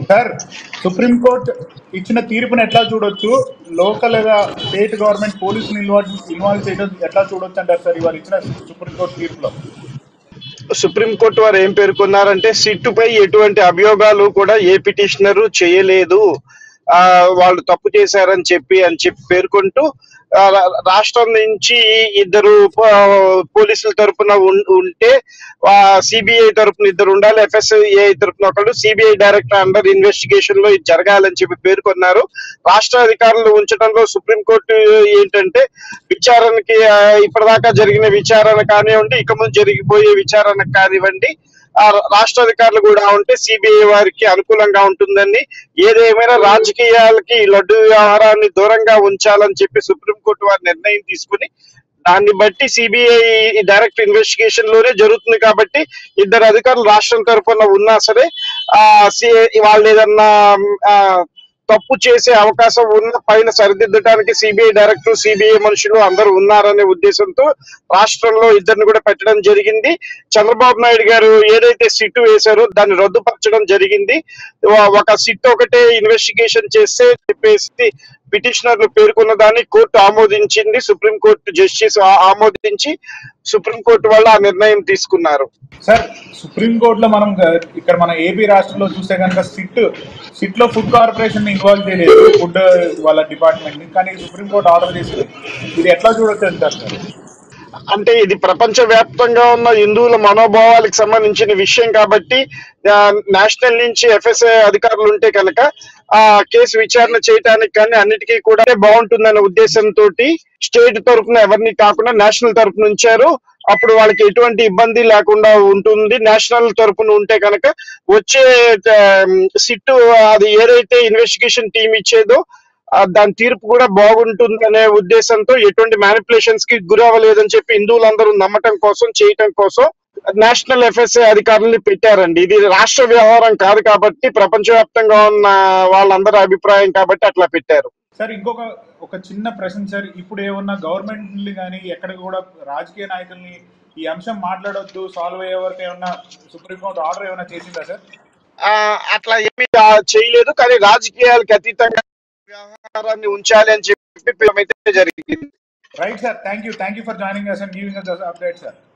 sir supreme court ఇచ్చిన తీర్పును ఎట్లా చూడొచ్చు లోకల్ గా స్టేట్ గవర్నమెంట్ పోలీసులు ఇన్వాల్వ్ ఇన్వాల్వ్ చేయడం ఎట్లా చూడొచ్చు అంటారు సార్ ఇవాళ ఇచ్చిన సుప్రీంకోర్టు తీర్పులో సుప్రీంకోర్టు వారు ఏం పేర్కొన్నారంటే సిట్టుపై ఎటువంటి అభియోగాలు కూడా ఏ పిటిషనరు చేయలేదు ఆ వాళ్ళు తప్పు చేశారని చెప్పి అని చెప్పి పేర్కొంటూ ఆ, రా- రాష్ట్రం నుంచి ఇద్దరు పో- పోలీసుల తరపున ఉన్- ఉంటే సిబిఐ తరపున ఇద్దరు ఉండాలి ఎఫ్ఎస్ఐ తరపున ఒకళ్ళు సిబిఐ డైరెక్టర్ అండర్ ఇన్వెస్టిగేషన్ లో ఇది జరగాలని చెప్పి పేర్కొన్నారు రాష్ట్ర అధికారులు ఉంచడంలో సుప్రీంకోర్టు ఏంటంటే విచారణకి ఆ, ఇప్పటిదాకా జరిగిన విచారణ కానివ్వండి ఇక ముందు జరిగిపోయే విచారణ కానివ్వండి ఆ రాష్ట్ర అధికారులు కూడా ఉంటే సిబిఐ వారికి అనుకూలంగా ఉంటుందని ఏదేమైనా రాజకీయాలకి ఈ లడ్డు వ్యవహారాన్ని దూరంగా ఉంచాలని చెప్పి సుప్రీంకోర్టు వారు నిర్ణయం తీసుకుని దాన్ని బట్టి సిబిఐ డైరెక్ట్ ఇన్వెస్టిగేషన్ లోనే జరుగుతుంది కాబట్టి ఇద్దరు అధికారులు రాష్ట్రం తరఫున ఉన్నా సరే ఆ సి- వాళ్ళు ఏదన్నా ఆ, తప్పు చేసే అవకాశం ఉన్న పైన సరిదిద్దడానికి సిబిఐ డైరెక్టర్ సిబిఐ మనుషులు అందరూ ఉన్నారనే ఉద్దేశంతో రాష్ట్రంలో ఇద్దరిని కూడా పెట్టడం జరిగింది చంద్రబాబు నాయుడు గారు ఏదైతే సిట్ వేశారో దాన్ని రద్దుపరచడం జరిగింది ఒ- ఒక సిట్ ఒకటే ఇన్వెస్టిగేషన్ చేస్తే చెప్పేసి పిటిషనర్లు పేర్కొన్న దాన్ని కోర్టు ఆమోదించింది సుప్రీంకోర్టు జస్టిస్ ఆ- ఆమోదించి సుప్రీంకోర్టు వాళ్ళు ఆ నిర్ణయం తీసుకున్నారు సార్ సుప్రీంకోర్టులో మనం గ- ఇక్కడ మన ఏపీ రాష్ట్రంలో చూస్తే కనుక సిట్ సిట్ లో ఫుడ్ కార్పొరేషన్ ఇన్వాల్వ్ చేయలేదు ఫుడ్ వాళ్ళ డిపార్ట్మెంట్ ని కానీ సుప్రీంకోర్టు ఆర్డర్ చేసింది ఇది ఎట్లా చూడొచ్చు అంటారు సార్ అంటే ఇది ప్రపంచ వ్యాప్తంగా ఉన్న హిందువుల మనోభావాలకు సంబంధించిన విషయం కాబట్టి ఆ, నేషనల్ నుంచి ఎఫ్ఎస్ఐ అధికారులు ఉంటే కనుక ఆ కేసు విచారణ చేయడానికి కానీ అన్నిటికీ కూడా బాగుంటుందనే ఉద్దేశంతో స్టేట్ తరఫున ఎవరిని కాకుండా నేషనల్ తరఫున ఉంచారు అప్పుడు వాళ్ళకి ఎటువంటి ఇబ్బంది లేకుండా ఉంటుంది నేషనల్ తరఫున ఉంటే కనుక వచ్చే సిట్ అది ఏదైతే ఇన్వెస్టిగేషన్ టీం ఇచ్చేదో ఆ దాని తీర్పు కూడా బాగుంటుంది అనే ఉద్దేశంతో ఎటువంటి మ్యానిపులేషన్స్ కి గురి అవ్వలేదని చెప్పి హిందువులందరూ నమ్మటం కోసం చేయటం కోసం నేషనల్ ఎఫ్ఎస్ఏ అధికారుల్ని పెట్టారండి ఇది రాష్ట్ర వ్యవహారం కాదు కాబట్టి ప్రపంచవ్యాప్తంగా ఉన్న వాళ్ళందరి అభిప్రాయం కాబట్టి అట్లా పెట్టారు సార్ ఇంకొక ఒక చిన్న ప్రశ్న సార్ ఇప్పుడు ఏమన్నా గవర్నమెంట్ కానీ ఎక్కడ కూడా రాజకీయ నాయకుల్ని ఈ అంశం మాట్లాడొద్దు సాల్వ్ అయ్యే వరకు ఏమన్నా సుప్రీంకోర్టు ఆర్డర్ ఏమైనా చేసిందా సార్ ఆ అట్లా ఏమీ ఆ, చేయలేదు కానీ రాజకీయాలకు అతీతంగా వ్యవహారాన్ని ఉంచాలి అని చెప్పి అయితే జరిగింది right sir thank you thank you for joining us and giving us update sir